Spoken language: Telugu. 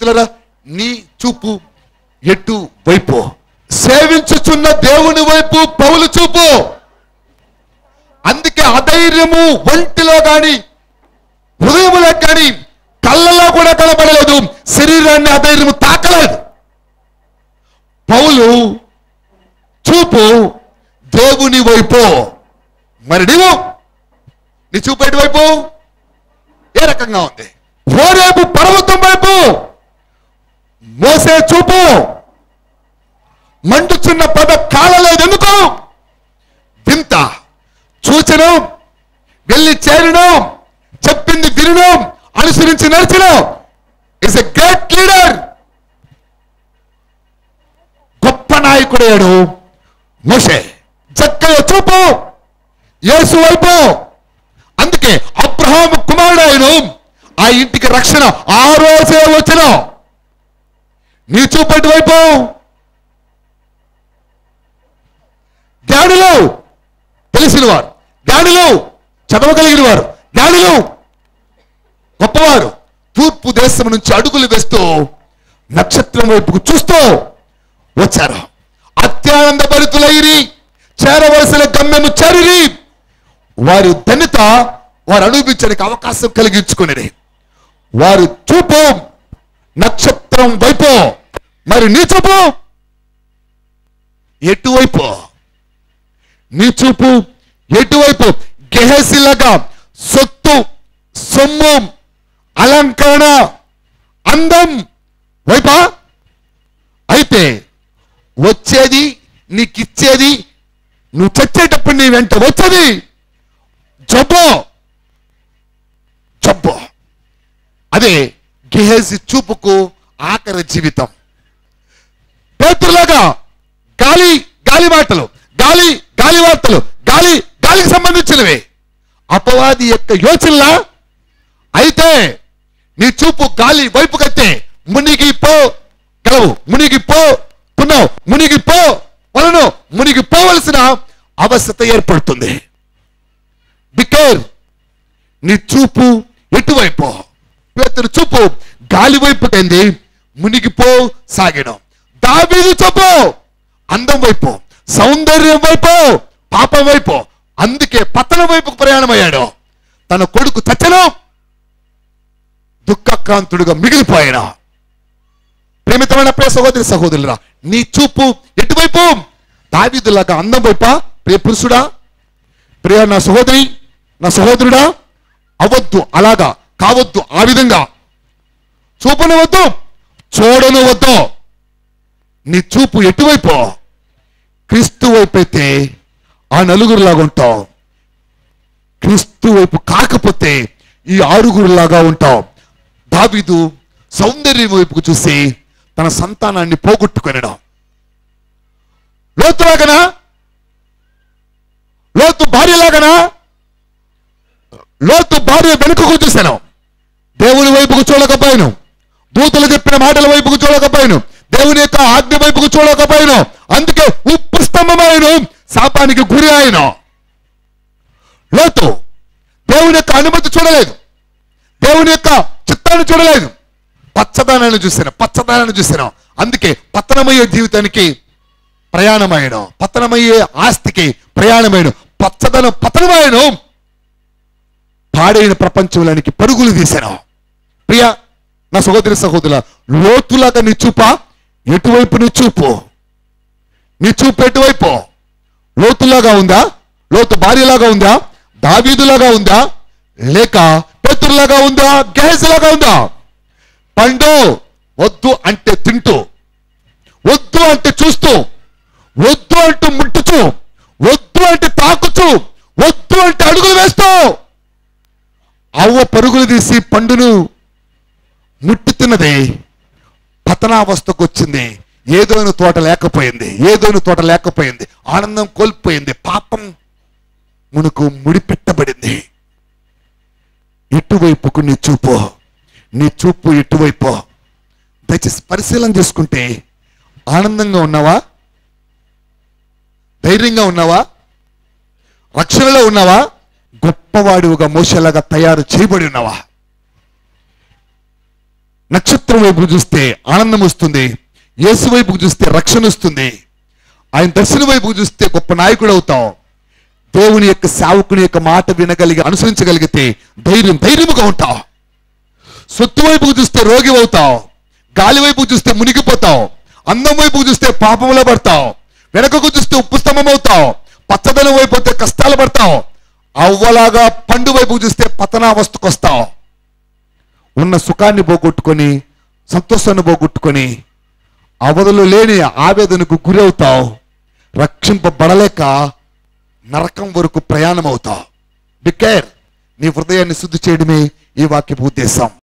మిత్రులరా నీ చూపు ఎటు వైపు సేవించుచున్న దేవుని వైపు పౌలు చూపు అందుకే అధైర్యము ఒంటిలో గాని హృదయములో కానీ కళ్ళలో కూడా కనబడలేదు శరీరాన్ని అధైర్యము తాకలేదు పౌలు చూపు దేవుని వైపు మరి నీవు నీ చూపు ఎటువైపు ఏ రకంగా ఉంది ఓరేపు పర్వతం వైపు మోసే చూపు మండుచున్న పద కాలలేదు ఎందుకు వింత చూచను వెళ్ళి చేరను చెప్పింది వినను అనుసరించి నడిచను ఇస్ ఎ గ్రేట్ లీడర్ గొప్ప నాయకుడేడు మోషే చక్కగా చూపు యేసు వైపు అందుకే అబ్రహాం కుమారుడు ఆయన ఆ ఇంటికి రక్షణ ఆ రోజే వచ్చిన నీ చూపటి వైపు జ్ఞానులు తెలిసిన వారు జ్ఞానులు చదవగలిగిన వారు జ్ఞానులు గొప్పవారు తూర్పు దేశం నుంచి అడుగులు వేస్తూ నక్షత్రం వైపుకు చూస్తూ వచ్చారు అత్యానంద భరితులైరి చేరవలసిన గమ్యము చేరిరి వారి ధన్యత వారు అనుభవించడానికి అవకాశం కలిగించుకునేది వారు చూపు నక్షత్రం వైపు మరి నీ చూపు ఎటువైపు నీ చూపు ఎటువైపు గెహసిలాగా సొత్తు సొమ్ము అలంకరణ అందం వైపా అయితే వచ్చేది నీకిచ్చేది నువ్వు చచ్చేటప్పుడు నీ వెంట వచ్చేది జబ్బు జబ్బు అదే గెహసి చూపుకు ఆఖరి జీవితం పేతులాగా గాలి గాలి మాటలు గాలి గాలి వార్తలు గాలి గాలికి సంబంధించినవి అపవాది యొక్క యోచనలా అయితే నీ చూపు గాలి వైపు కట్టే మునిగి పో గలవు మునిగి పో పున్నావు మునిగి పో వలను మునిగి పోవలసిన అవస్థత ఏర్పడుతుంది బికేర్ నీ చూపు ఎటువైపు పేతురు చూపు గాలి వైపు కంది మునిగిపో సాగడం దావీదు చూపు అందం వైపు సౌందర్యం వైపు పాపం వైపు అందుకే పతనం వైపుకు ప్రయాణమయ్యాడు తన కొడుకు చచ్చను దుఃఖక్రాంతుడుగా మిగిలిపోయాను ప్రేమితమైన ప్రియ సహోదరి సహోదరురా నీ చూపు ఎటువైపు దావీదులాగా అందం వైపా ప్రియ పురుషుడా ప్రియ నా సహోదరి నా సహోదరుడా అవద్దు అలాగా కావద్దు ఆ విధంగా చూపను వద్దు చూడను వద్దు నీ చూపు ఎటువైపు క్రీస్తు వైపు అయితే ఆ నలుగురులాగా ఉంటావు క్రీస్తు వైపు కాకపోతే ఈ ఆరుగురులాగా ఉంటావు దావీదు సౌందర్యం వైపుకు చూసి తన సంతానాన్ని పోగొట్టుకొనడం లోతులాగనా లోతు భార్యలాగనా లోతు భార్య వెనుకకు చూశాను దేవుని వైపుకు చూడకపోయాను దూతలు చెప్పిన మాటల వైపుకు చూడకపోయాను దేవుని యొక్క ఆజ్ఞ వైపుకు చూడకపోయాను అందుకే ఉప్పు స్తంభమైన శాపానికి గురి ఆయన లోతు దేవుని యొక్క అనుమతి చూడలేదు దేవుని యొక్క చిత్తాన్ని చూడలేదు పచ్చదనాన్ని చూశాను పచ్చదనాన్ని చూశాను అందుకే పతనమయ్యే జీవితానికి ప్రయాణమైన పతనమయ్యే ఆస్తికి ప్రయాణమైన పచ్చదనం పతనమైన పాడైన ప్రపంచంలోనికి పరుగులు తీశాను ప్రియ నా సహోదరి సహోదరుల లోతులాగా నీ చూపా ఎటువైపు నీ చూపు నీ చూపు ఎటువైపు లోతులాగా ఉందా లోతు భార్యలాగా ఉందా దావీదులాగా ఉందా లేక పేతురులాగా ఉందా గెహజలాగా ఉందా పండు వద్దు అంటే తింటూ వద్దు అంటే చూస్తూ వద్దు అంటూ ముట్టుచు వద్దు అంటే తాకుచు వద్దు అంటే అడుగులు వేస్తూ అవ్వ పరుగులు తీసి పండును ముట్టుతున్నది పతనావస్థకు వచ్చింది ఏదోని తోట లేకపోయింది ఏదోని తోట లేకపోయింది ఆనందం కోల్పోయింది పాపం మునుకు ముడిపెట్టబడింది ఎటువైపుకు నీ చూపు నీ చూపు ఎటువైపు దయచేసి పరిశీలన చేసుకుంటే ఆనందంగా ఉన్నావా ధైర్యంగా ఉన్నావా రక్షణలో ఉన్నావా గొప్పవాడివిగా మోసేలాగా తయారు చేయబడి ఉన్నావా నక్షత్రం వైపు చూస్తే ఆనందం వస్తుంది యేసు వైపుకు చూస్తే రక్షణ వస్తుంది ఆయన దర్శనం వైపు చూస్తే గొప్ప నాయకుడు అవుతావు దేవుని యొక్క సేవకుని యొక్క మాట వినగలిగి అనుసరించగలిగితే ధైర్యం ధైర్యముగా ఉంటావు సొత్తు వైపుకు చూస్తే రోగి అవుతావు గాలి వైపుకు చూస్తే మునిగిపోతావు అందం వైపుకు చూస్తే పాపంలో పడతావు వెనకకు చూస్తే ఉప్పు స్తంభం అవుతావు పచ్చదనం వైపు వస్తే కష్టాలు పడతావు అవ్వలాగా పండు వైపుకు చూస్తే పతనావస్థకు వస్తావు ఉన్న సుఖాన్ని పోగొట్టుకొని సంతోషాన్ని పోగొట్టుకొని అవధులు లేని ఆవేదనకు గురి అవుతావు రక్షింపబడలేక నరకం వరకు ప్రయాణం అవుతావు బికేర్ నీ హృదయాన్ని శుద్ధి చేయడమే ఈ వాక్యపు ఉద్దేశం